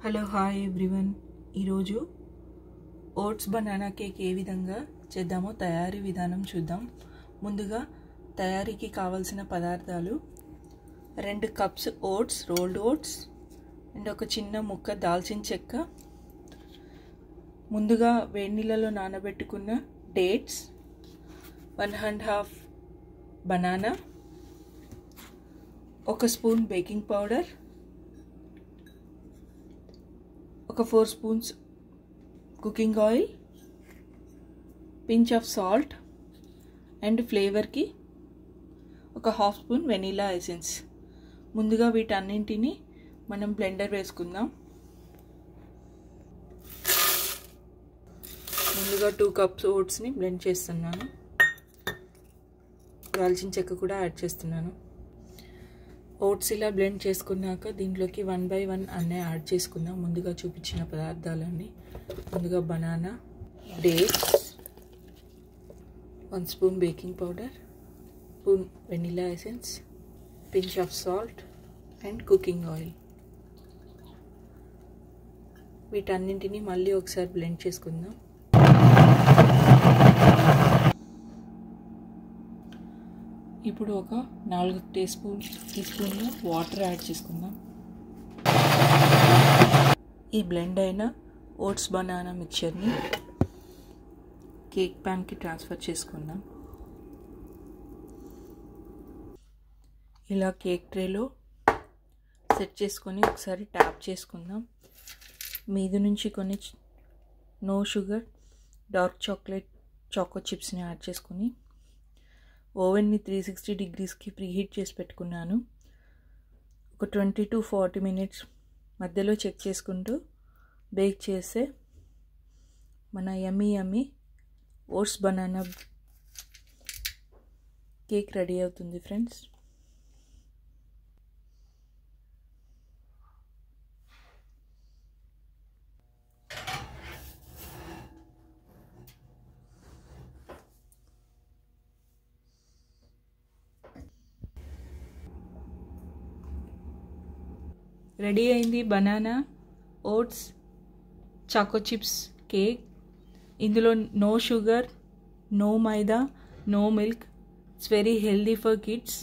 hello hi everyone ఈరోజు oats banana cake ఏ విధంగా చేద్దామో తయారీ విధానం చూద్దాం ముందుగా తయారీకి కావలసిన పదార్థాలు రెండు cups oats rolled oats and ఒక చిన్న ముక్క దాల్చిన చెక్క ముందుగా వేడి నీళ్ళలో నానబెట్టుకున్న dates one and half banana ఒక స్పూన్ బేకింగ్ పౌడర్ ఒక four spoons cooking oil pinch of salt and ఫ్లేవర్కి ఒక హాఫ్ స్పూన్ వెనీలా ఎసెన్స్ ముందుగా వీటన్నింటిని మనం బ్లెండర్ వేసుకుందాం ముందుగా టూ కప్స్ ఓట్స్ని బ్లెండ్ చేస్తున్నాను దాల్చిన చెక్క కూడా యాడ్ చేస్తున్నాను ఓట్స్ ఇలా బ్లెండ్ చేసుకున్నాక దీంట్లోకి వన్ బై వన్ అన్నీ యాడ్ చేసుకుందాం ముందుగా చూపించిన పదార్థాలన్నీ ముందుగా banana dates one spoon baking powder spoon vanilla essence pinch of salt and cooking oil వీటన్నింటినీ మళ్ళీ ఒకసారి బ్లెండ్ చేసుకుందాం ఇప్పుడు ఒక నాలుగు టీ స్పూన్ టీ స్పూన్లు వాటర్ యాడ్ చేసుకుందాం ఈ బ్లెండ్ అయిన ఓట్స్ బనానా మిక్చర్ని కేక్ ప్యాన్కి ట్రాన్స్ఫర్ చేసుకుందాం ఇలా కేక్ ట్రేలో సెట్ చేసుకొని ఒకసారి ట్యాప్ చేసుకుందాం మీద నుంచి కొన్ని no sugar dark chocolate choco చిప్స్ని యాడ్ చేసుకొని ఓవెన్ని త్రీ సిక్స్టీ డిగ్రీస్కి ప్రీహీట్ చేసి పెట్టుకున్నాను ఒక ట్వంటీ టు ఫార్టీ మినిట్స్ మధ్యలో చెక్ చేసుకుంటూ బేక్ చేస్తే మన yummy yummy oats banana cake ready అవుతుంది ఫ్రెండ్స్ రెడీ అయింది banana oats choco chips cake ఇందులో no sugar no maida no milk it's very healthy for kids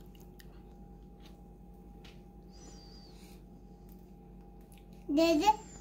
Dede